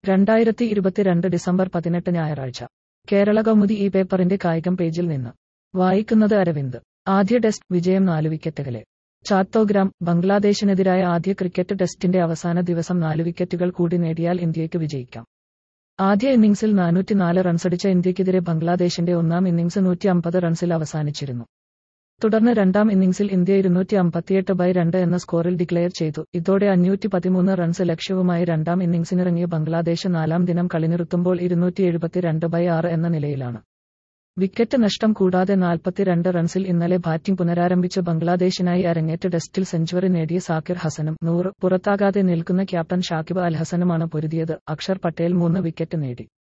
രണ്ടായിരത്തി ഇരുപത്തിരണ്ട് ഡിസംബർ പതിനെട്ട് ഞായറാഴ്ച കേരള കൗമുദി ഈ പേപ്പറിന്റെ കായികം പേജിൽ നിന്ന് വായിക്കുന്നത് അരവിന്ദ് ആദ്യ ടെസ്റ്റ് വിജയം നാല് വിക്കറ്റുകളെ ചാത്തോഗ്രാം ബംഗ്ലാദേശിനെതിരായ ആദ്യ ക്രിക്കറ്റ് ടെസ്റ്റിന്റെ അവസാന ദിവസം നാല് വിക്കറ്റുകൾ കൂടി നേടിയാൽ ഇന്ത്യയ്ക്ക് വിജയിക്കാം ആദ്യ ഇന്നിംഗ്സിൽ നാനൂറ്റിനാല് റൺസടിച്ച ഇന്ത്യക്കെതിരെ ബംഗ്ലാദേശിന്റെ ഒന്നാം ഇന്നിംഗ്സ് നൂറ്റി അമ്പത് റൺസിൽ അവസാനിച്ചിരുന്നു തുടർന്ന് രണ്ടാം ഇന്നിംഗ്സിൽ ഇന്ത്യ ഇരുന്നൂറ്റി അമ്പത്തിയെട്ട് ബൈ രണ്ട് എന്ന സ്കോറിൽ ഡിക്ലെയർ ചെയ്തു ഇതോടെ അഞ്ഞൂറ്റി പതിമൂന്ന് റൺസ് ലക്ഷ്യവുമായി രണ്ടാം ഇന്നിംഗ്സിനിറങ്ങിയ ബംഗ്ലാദേശ് നാലാം ദിനം കളി നിർത്തുമ്പോൾ ഇരുന്നൂറ്റി എഴുപത്തിരണ്ട് ബൈ ആറ് എന്ന നിലയിലാണ് വിക്കറ്റ് നഷ്ടം കൂടാതെ നാൽപ്പത്തിരണ്ട് റൺസിൽ ഇന്നലെ ബാറ്റിംഗ് പുനരാരംഭിച്ച ബംഗ്ലാദേശിനായി അരങ്ങേറ്റ ടെസ്റ്റിൽ സെഞ്ചുറി നേടിയ സാക്കിർ ഹസനും നൂറ് പുറത്താകാതെ നിൽക്കുന്ന ക്യാപ്റ്റൻ ഷാക്കിബ് അൽ ഹസനുമാണ് പൊരുതിയത് അക്ഷർ പട്ടേൽ മൂന്ന് വിക്കറ്റ് നേടി